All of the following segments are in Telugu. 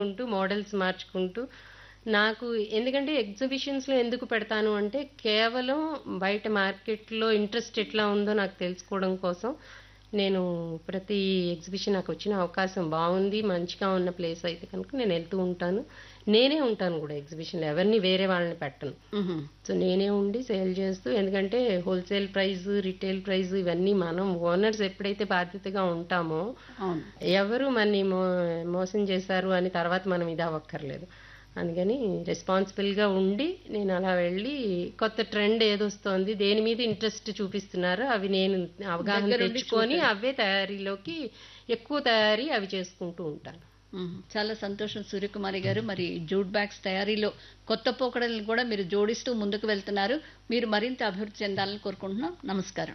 ఉంటూ మోడల్స్ మార్చుకుంటూ నాకు ఎందుకంటే ఎగ్జిబిషన్స్‌లో ఎందుకు పెడతాను అంటే కేవలం బయట మార్కెట్‌లో ఇంట్రెస్ట్ ఎట్లా ఉందో నాకు తెలుసుకోవడం కోసం నేను ప్రతి ఎగ్జిబిషన్ నాకు వచ్చిన అవకాశం బావుంది. మంచిగా ఉన్న ప్లేస్ అయితే కనుక నేను ఎళ్తూ ఉంటాను. నేనే ఉంటాను గూడా ఎగ్జిబిషన్‌లో ఎవరిని వేరే వాళ్ళని పెట్టను. హుహు. సో, నేనే ఉండి సేల్ చేస్తూ ఎందుకంటే హోల్‌సేల్ ప్రైస్, రిటైల్ ప్రైస్ ఇవన్నీ మనం ఓనర్స్ ఎప్పుడైతే బాధ్యతగా ఉంటామో అవును. ఎవరు మనని మో మోసం చేశారు అని తర్వాత మనం ఇదవ్వక్కర్లేదు. అందుకని రెస్పాన్సిబుల్‌గా ఉండి నేను అలా వెళ్ళి కొత్త ట్రెండ్ ఏదొస్తోంది, దేని మీద ఇంట్రెస్ట్ చూపిస్తున్నారో అవి నేను అవగాహన దగ్గరుండి తెచ్చుకొని చూసారు. అవే తయారీలోకి ఎక్కువ తయారీ అవి చేసుకుంటూ ఉంటాను. హుహు. చాలా సంతోషం సూర్యకుమారి గారు. మరి జూట్ బ్యాగ్స్ తయారీలో కొత్త పోకడలను కూడా మీరు జోడిస్తూ ముందుకు వెళ్తున్నారు. మీరు మరింత అభివృద్ధి చెందాలని కోరుకుంటున్నాం. నమస్కారం.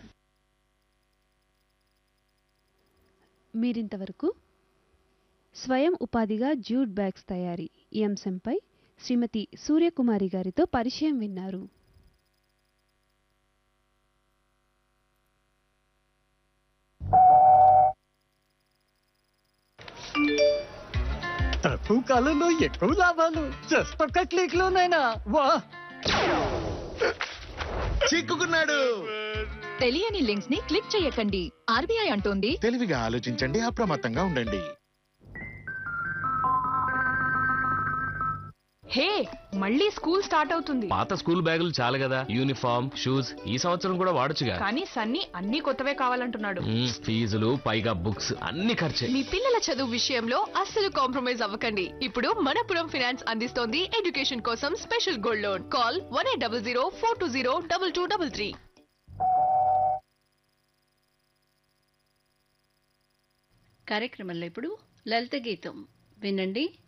మీరింతవరకు స్వయం ఉపాధిగా జ్యూట్ బ్యాగ్స్ తయారీ ఈ అంశంపై శ్రీమతి సూర్యకుమారి గారితో పరిచయం విన్నారు తక్కువ కాలంలో ఎక్కువ లాభాలు జస్ట్ ఒక్క క్లిక్ లోనైనా వా చిక్కుకున్నాడు తెలియని లింక్స్ ని క్లిక్ చేయకండి ఆర్బీఐ అంటోంది తెలివిగా ఆలోచించండి అప్రమత్తంగా ఉండండి హే మళ్ళీ స్కూల్ స్టార్ట్ అవుతుంది పాత స్కూల్ బ్యాగులు చాలు కదా యూనిఫామ్ షూస్ ఈ సంవత్సరం కూడా వాడొచ్చుగా కానీ సన్నీ అన్ని కొత్తవే కావాలంటున్నాడు మ్మ్, ఫీజులు పైగా బుక్స్ అన్ని ఖర్చే మీ పిల్లల చదువు విషయంలో అస్సలు కాంప్రమైజ్ అవ్వకండి ఇప్పుడు మనపురం ఫినాన్స్ అందిస్తోంది ఎడ్యుకేషన్ కోసం special gold loan call one eight double zero four two zero double two double three కార్యక్రమంలో ఇప్పుడు లలిత గీతం వినండి